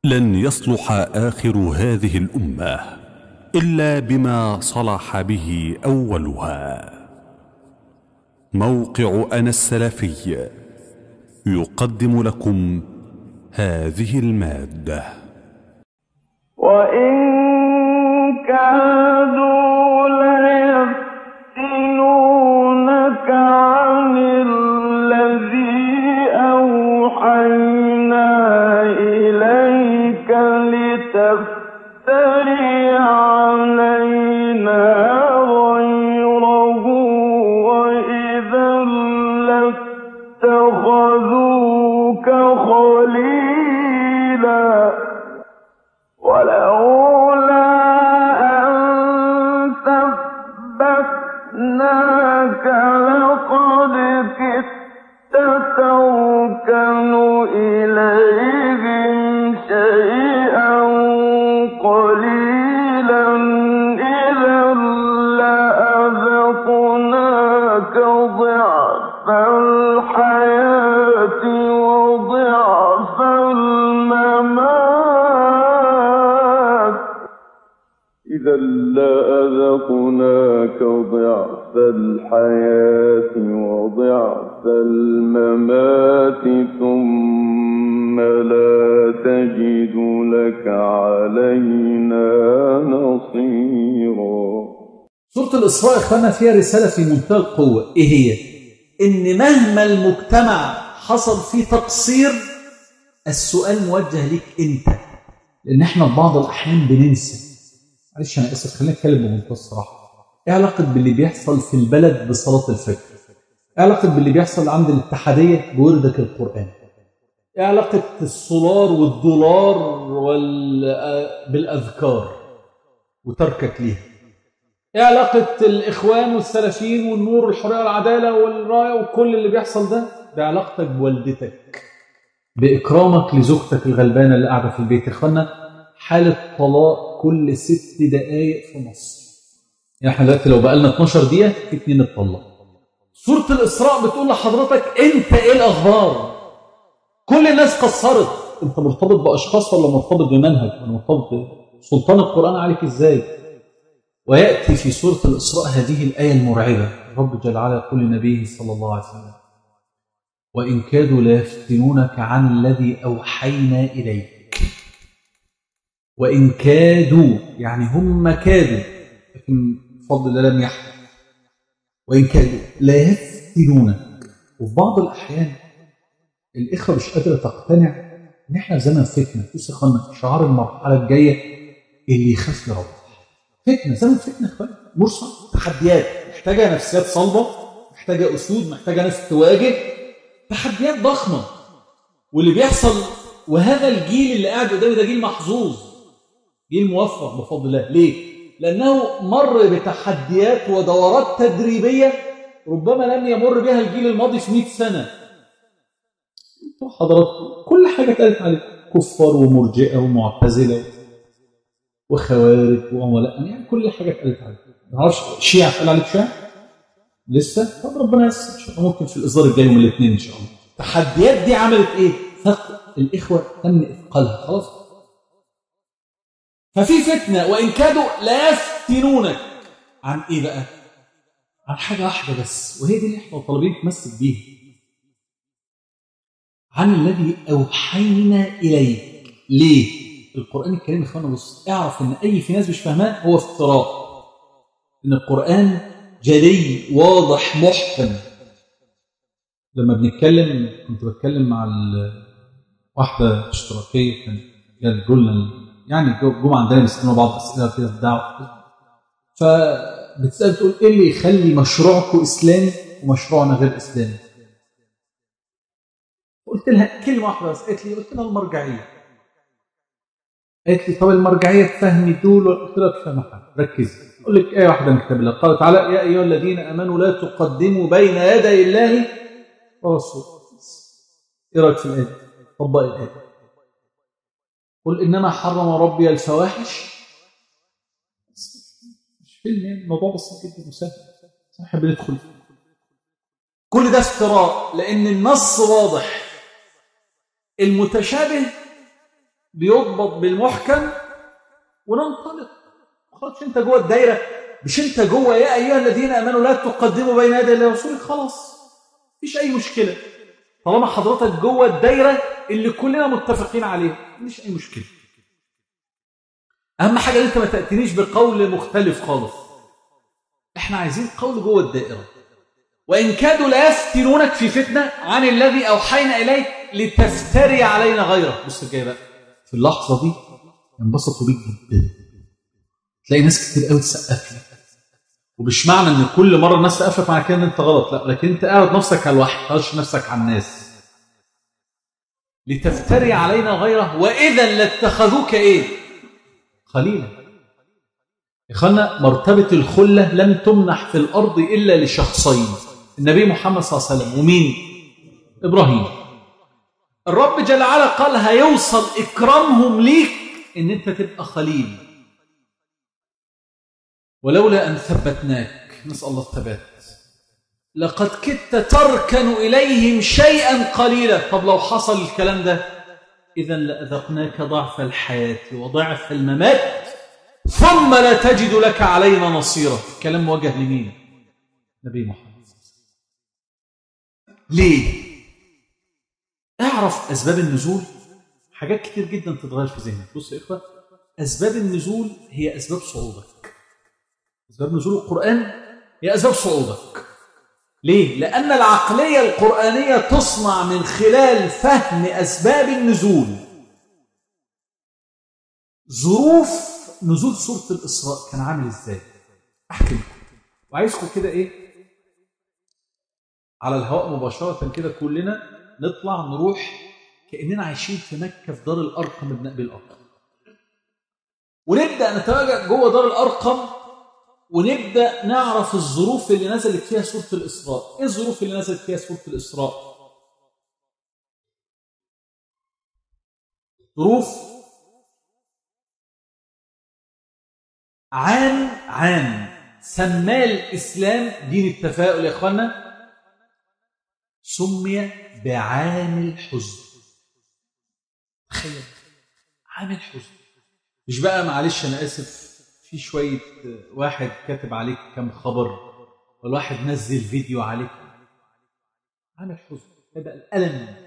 لن يصلح اخر هذه الامه الا بما صلح به اولها موقع انا السلفي يقدم لكم هذه الماده وإن كادوا ليفتنونك عن الذي أوحينا إليك لتفتري علينا غيره وإذا لاتخذوك خليلا ولولا أن ثبتناك لقد كدت تركن إليهم شيئا قليلا إذا لأذقناك ضعف الحياة وضعف الممات إذا لأذقناك ضعف الحياة وضعف الممات ثم لا تجد لك علينا نصيرا سورة الإسراء إخوانا فيها رسالة في منتهى القوة إيه هي؟ إن مهما المجتمع حصل فيه تقصير السؤال موجه ليك أنت لأن إحنا في بعض الأحيان بننسى معلش أنا آسف خلينا نتكلم بمنتهى الصراحة إيه علاقة باللي بيحصل في البلد بصلاة الفجر؟ إيه علاقة باللي بيحصل عند الاتحادية بوردك القرآن؟ إيه علاقة السولار والدولار وال... آه، بالأذكار وتركك ليها؟ ايه علاقة الإخوان والسلفيين والنور والحرية والعدالة والراية وكل اللي بيحصل ده بعلاقتك بوالدتك بإكرامك لزوجتك الغلبانة اللي قاعدة في البيت إخوانا حالة طلاق كل ست دقايق في مصر يعني احنا دلوقتي لو بقالنا 12 دقيقة في اتنين اتطلق سورة الإسراء بتقول لحضرتك أنت إيه الأخبار كل الناس قصرت أنت مرتبط بأشخاص ولا مرتبط بمنهج ولا مرتبط سلطان القرآن عليك إزاي ويأتي في سورة الإسراء هذه الآية المرعبة رب جل وعلا يقول لنبيه صلى الله عليه وسلم وإن كادوا ليفتنونك عن الذي أوحينا إليك وإن كادوا يعني هم كادوا لكن بفضل الله لم يحدث وإن كادوا لا يفتنونك وفي بعض الأحيان الإخوة مش قادرة تقتنع إن إحنا في زمن فتنة بص يا إخوانا شعار المرحلة الجاية اللي يخاف يروح فتنة زمن فتنة اخوان مرصع تحديات محتاجة نفسيات صلبة محتاجة أسود محتاجة ناس تواجه تحديات ضخمة واللي بيحصل وهذا الجيل اللي قاعد قدامي ده جيل محظوظ جيل موفق بفضل الله ليه؟ لأنه مر بتحديات ودورات تدريبية ربما لم يمر بها الجيل الماضي في 100 سنة انتوا حضراتكم كل حاجة اتقالت عليه كفار ومرجئة ومعتزلة وخوارج وعملاء يعني كل حاجه اتقالت عليك ما اعرفش شيعه اتقال عليك شيعه لسه طب ربنا يسر ان شاء الله ممكن في الاصدار الجاي يوم الاثنين ان شاء الله التحديات دي عملت ايه؟ ثقل الاخوه تم اثقالها خلاص ففي فتنه وان كادوا لا يفتنونك عن ايه بقى؟ عن حاجه واحده بس وهي دي اللي احنا طالبين نتمسك بيها عن الذي اوحينا اليك ليه؟ القرآن الكريم يا اخوانا بص اعرف ان اي في ناس مش فاهماه هو افتراء ان القرآن جلي واضح محكم لما بنتكلم كنت بتكلم مع ال- واحدة اشتراكية كان كانت قلنا يعني جم عندنا بيسألونا بعض أسئلة كده في الدعوة فبتسأل تقول إيه اللي يخلي مشروعكم إسلامي ومشروعنا غير إسلامي؟ قلت لها كلمة واحدة بس قالت لي قلت لها المرجعية قالت لي طب المرجعيه تفهمي دول قلت لها مش فاهمه حاجه ركزي اقول لك ايه واحده من كتاب الله قال تعالى يا ايها الذين امنوا لا تقدموا بين يدي الله ورسوله ايه رايك في الايه طبق الايه قل انما حرم ربي الفواحش مش فيلم يعني الموضوع بسيط جدا وسهل نحب ندخل فيه كل ده افتراء لان النص واضح المتشابه بيضبط بالمحكم وننطلق خلاص انت جوه الدايره مش انت جوه يا ايها الذين امنوا لا تقدموا بين يدي الله ورسوله خلاص مفيش اي مشكله طالما حضرتك جوه الدايره اللي كلنا متفقين عليها مفيش اي مشكله اهم حاجه ان انت ما تاتينيش بقول مختلف خالص احنا عايزين قول جوه الدائره وان كادوا لا يفتنونك في فتنه عن الذي اوحينا اليك لتفتري علينا غيره بص الجاي بقى في اللحظه دي ينبسطوا بيك جدا تلاقي ناس كتير قوي تسقف لك ومش معنى ان كل مره الناس تسقف لك معنى كده ان انت غلط لا لكن انت قاعد نفسك على الوحي ما نفسك على الناس لتفتري علينا غيره واذا لاتخذوك ايه خليلا يا اخوانا مرتبه الخله لم تمنح في الارض الا لشخصين النبي محمد صلى الله عليه وسلم ومين ابراهيم الرب جل وعلا قال هيوصل اكرامهم ليك ان انت تبقى خليل ولولا ان ثبتناك نسال الله الثبات لقد كدت تركن اليهم شيئا قليلا طب لو حصل الكلام ده اذا لاذقناك ضعف الحياه وضعف الممات ثم لا تجد لك علينا نصيرا كلام موجه لمين نبي محمد ليه اعرف اسباب النزول حاجات كتير جدا تتغير في ذهنك بص يا اخوه اسباب النزول هي اسباب صعودك اسباب نزول القران هي اسباب صعودك ليه لان العقليه القرانيه تصنع من خلال فهم اسباب النزول ظروف نزول سوره الاسراء كان عامل ازاي احكي لكم وعايزكم كده ايه على الهواء مباشره كده كلنا نطلع نروح كاننا عايشين في مكه في دار الارقم ابن ابي الارقم ونبدا نتواجد جوه دار الارقم ونبدا نعرف الظروف اللي نزلت فيها سوره الاسراء ايه الظروف اللي نزلت فيها سوره الاسراء ظروف عام عام سماه الاسلام دين التفاؤل يا اخوانا سمي بعام الحزن تخيل عام الحزن مش بقى معلش انا اسف في شويه واحد كاتب عليك كم خبر ولا واحد نزل فيديو عليك عامل حزن هذا الالم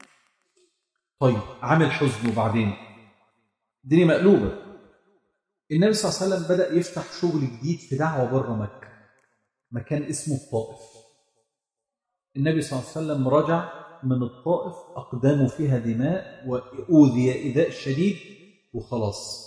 طيب عامل حزن وبعدين الدنيا مقلوبه النبي صلى الله عليه وسلم بدا يفتح شغل جديد في دعوه بره مكه مكان اسمه الطائف النبي صلى الله عليه وسلم رجع من الطائف اقدامه فيها دماء واوذي ايذاء شديد وخلاص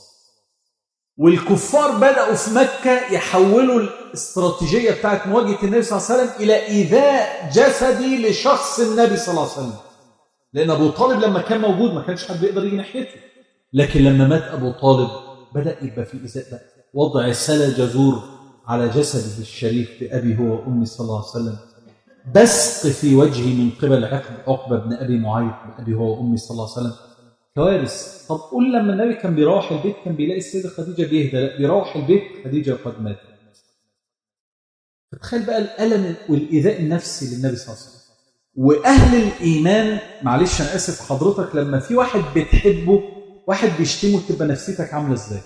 والكفار بدأوا في مكة يحولوا الاستراتيجية بتاعت مواجهة النبي صلى الله عليه وسلم إلى إيذاء جسدي لشخص النبي صلى الله عليه وسلم لأن أبو طالب لما كان موجود ما كانش حد يقدر يجي ناحيته لكن لما مات أبو طالب بدأ يبقى في إيذاء بقى وضع سلا جذور على جسده الشريف بأبي هو وأمي صلى الله عليه وسلم بسق في وجهي من قبل عقب عقبة بن أبي معيط بأبي هو وأمي صلى الله عليه وسلم كوارث طب قول لما النبي كان بيروح البيت كان بيلاقي السيدة خديجة بيهدى لا بيروح البيت خديجة قد ماتت فتخيل بقى الألم والإيذاء النفسي للنبي صلى الله عليه وسلم وأهل الإيمان معلش أنا آسف حضرتك لما في واحد بتحبه واحد بيشتمه تبقى نفسيتك عاملة إزاي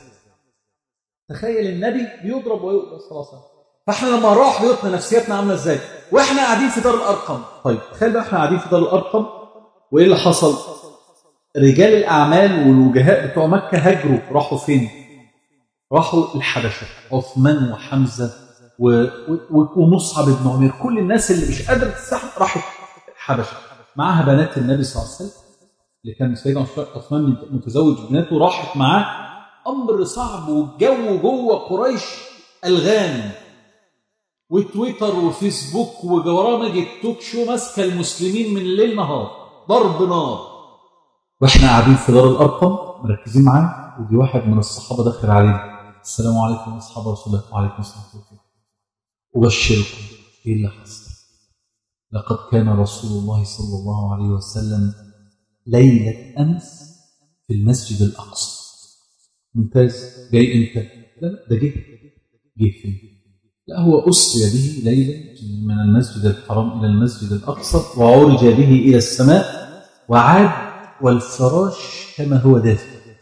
تخيل النبي بيضرب ويؤذى صلى الله عليه وسلم فاحنا لما نروح بيوتنا نفسيتنا عامله ازاي واحنا قاعدين في دار الارقم طيب تخيل بقى احنا قاعدين في دار الارقم وايه اللي حصل رجال الأعمال والوجهاء بتوع مكة هاجروا راحوا فين؟ راحوا الحبشة عثمان وحمزة و... و... ومصعب بن عمير كل الناس اللي مش قادرة تستحمل راحوا الحبشة معاها بنات النبي صلى الله عليه وسلم اللي كان سيدنا عثمان متزوج بناته راحت معاه أمر صعب والجو جوه قريش ألغام وتويتر وفيسبوك وبرامج التوك شو ماسكة المسلمين من الليل نهار ضرب نار واحنا قاعدين في دار الارقم مركزين معاه ودي واحد من الصحابه داخل علينا السلام عليكم اصحاب رسول الله وعليكم السلام ورحمه الله ابشركم ايه اللي حصل لقد كان رسول الله صلى الله عليه وسلم ليله امس في المسجد الاقصى ممتاز جاي امتى لا لا ده جه جه فين لا هو اسري به ليلا من المسجد الحرام الى المسجد الاقصى وعرج به الى السماء وعاد والفراش كما هو دافئ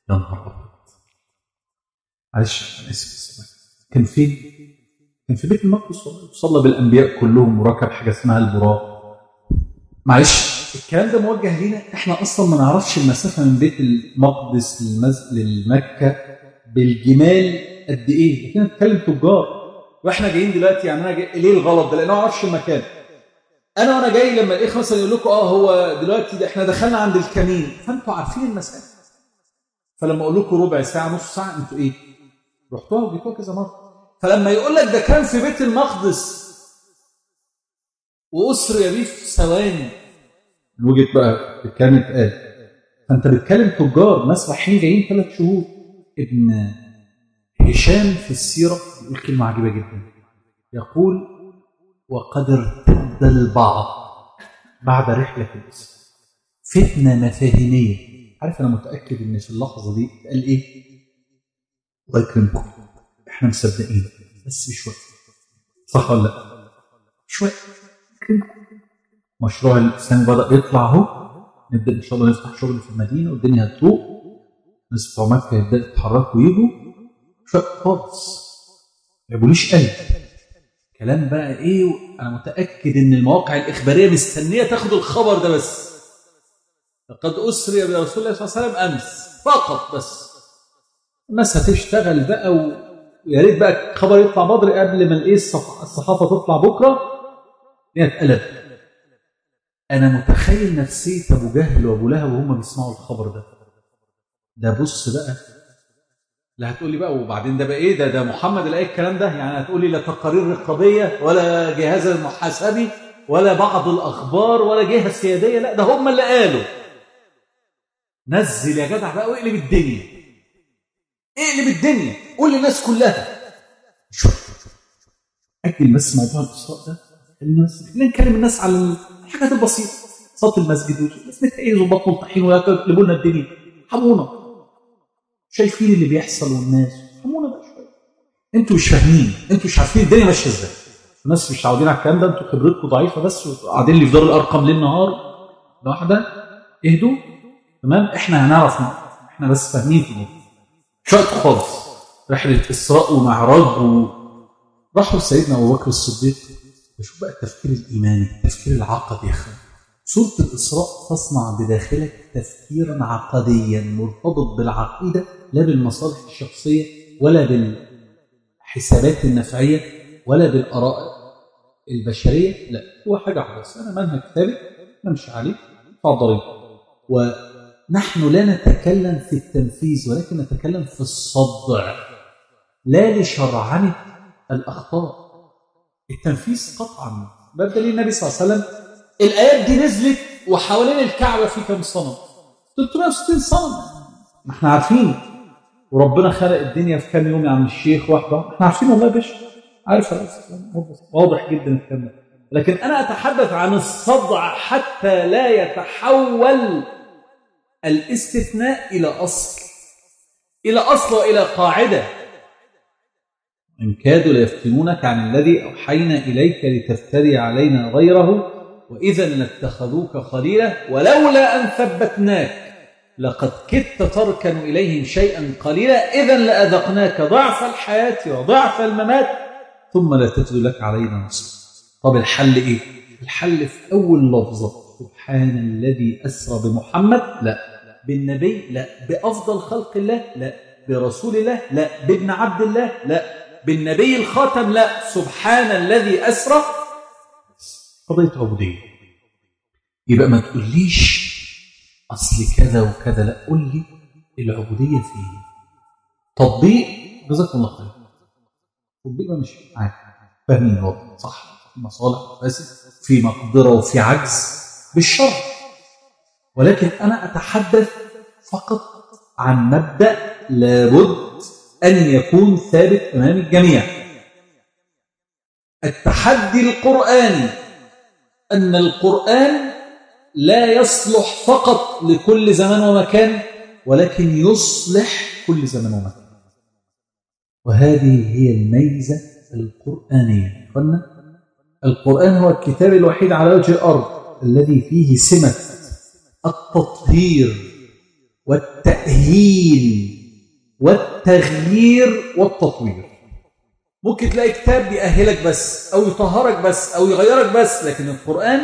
يا نهار ابيض معلش انا اسف كان فين؟ كان في بيت المقدس والله صلى بالانبياء كلهم وركب حاجه اسمها البراق معلش الكلام ده موجه لينا احنا اصلا ما نعرفش المسافه من بيت المقدس للمز... للمكه بالجمال قد ايه لكن نتكلم تجار واحنا جايين دلوقتي يعني انا جاي... ليه الغلط ده لان انا ما اعرفش المكان انا وانا جاي لما الاخوه مثلا يقول لكم اه هو دلوقتي ده احنا دخلنا عند الكمين فانتوا عارفين المسافه فلما اقول لكم ربع ساعه نص ساعه انتوا ايه رحتوها وجيتوها كذا مره فلما يقول لك ده كان في بيت المقدس واسري بيه في ثواني من وجهه بقى الكلام اتقال فانت بتكلم تجار ناس رايحين جايين ثلاث شهور ابن هشام في السيره يقول كلمه عجيبه جدا يقول وقد ارتد البعض بعد رحله الاسلام فتنه مفاهيميه عارف انا متاكد ان في اللحظه دي قال ايه الله يكرمكم احنا مصدقين بس شويه صح ولا لا شويه مشروع الاسلامي بدا يطلع اهو نبدا ان شاء الله نفتح شغل في المدينه والدنيا هتروق الناس بتوع مكه يبداوا يتحركوا ويجوا شويه خالص ما يقوليش قلب كلام بقى ايه انا متاكد ان المواقع الاخباريه مستنيه تاخد الخبر ده بس لقد اسري برسول الله صلى الله عليه وسلم امس فقط بس الناس هتشتغل بقى ويا ريت بقى الخبر يطلع بدري قبل ما الايه الصحافه تطلع بكره هي اتقلب انا متخيل نفسيه ابو جهل وابو لهب وهم بيسمعوا الخبر ده ده بص بقى لا هتقول لي بقى وبعدين ده بقى ايه ده ده محمد اللي قال الكلام ده يعني هتقول لي لا تقارير رقابيه ولا جهاز المحاسبي ولا بعض الاخبار ولا جهه سياديه لا ده هم اللي قالوا نزل يا جدع بقى واقلب الدنيا اقلب الدنيا قول للناس كلها شوف اجل بس موضوع الاسراء ده الناس خلينا نكلم الناس على الحاجات البسيطه صلاه المسجد والناس متأيز وبطنوا الطحين ويقلبوا لنا الدنيا ارحمونا شايفين اللي بيحصل والناس ارحمونا بقى شويه انتوا مش فاهمين انتوا مش عارفين الدنيا ماشيه ازاي الناس مش متعودين على الكلام ده انتوا خبرتكم ضعيفه بس وقاعدين لي في دار الارقم ليل نهار واحده اهدوا تمام احنا هنعرف احنا بس فاهمين في الموضوع شويه خالص رحله اسراء ومعراج و... راحوا لسيدنا ابو بكر الصديق بشوف بقى التفكير الايماني التفكير العقدي يا اخوان سوره الاسراء تصنع بداخلك تفكيرا عقديا مرتبط بالعقيده لا بالمصالح الشخصيه ولا بالحسابات النفعيه ولا بالاراء البشريه لا هو حاجه واحده بس انا منهج ثابت نمشي عليه ادفع ونحن لا نتكلم في التنفيذ ولكن نتكلم في الصدع لا لشرعنه الاخطاء التنفيذ قطعا بل دليل النبي صلى الله عليه وسلم الايات دي نزلت وحوالين الكعبه في كم صنم 360 صنم ما احنا عارفين وربنا خلق الدنيا في كام يوم يا عم الشيخ واحده احنا عارفين والله يا باشا عارف واضح جدا الكلام ده لكن انا اتحدث عن الصدع حتى لا يتحول الاستثناء الى اصل الى اصل والى قاعده إن كادوا ليفتنونك عن الذي أوحينا إليك لتفتري علينا غيره وإذا لاتخذوك خليلا ولولا أن ثبتناك لقد كدت تركن إليهم شيئا قليلا إذا لأذقناك ضعف الحياة وضعف الممات ثم لا تجد لك علينا نصر طب الحل إيه؟ الحل في أول لفظة سبحان الذي أسرى بمحمد لا بالنبي لا بأفضل خلق الله لا برسول الله لا بابن عبد الله لا بالنبي الخاتم لا سبحان الذي أسرى قضية عبودية يبقى ما تقوليش أصل كذا وكذا لا قول لي العبودية فين تطبيق جزاك الله خير تطبيق مش عادي فاهمين الوضع صح في مصالح وفاسد في مقدرة وفي عجز بالشر ولكن أنا أتحدث فقط عن مبدأ لابد أن يكون ثابت أمام الجميع التحدي القرآني أن القرآن لا يصلح فقط لكل زمان ومكان ولكن يصلح كل زمان ومكان وهذه هي الميزة القرآنية قلنا القرآن هو الكتاب الوحيد على وجه الأرض الذي فيه سمة التطهير والتأهيل والتغيير والتطوير ممكن تلاقي كتاب يأهلك بس أو يطهرك بس أو يغيرك بس لكن القرآن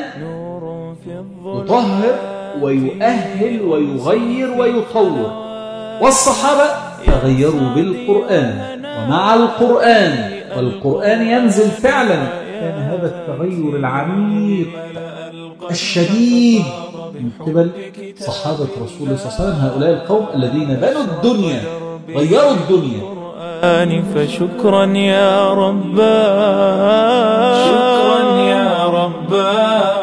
يطهر ويؤهل ويغير ويطور والصحابة تغيروا بالقرآن ومع القرآن والقرآن ينزل فعلا كان هذا التغير العميق الشديد من قبل صحابة رسول الله صلى الله عليه وسلم هؤلاء القوم الذين بنوا الدنيا غيروا الدنيا فشكرا يا رباه شكرا يا رباه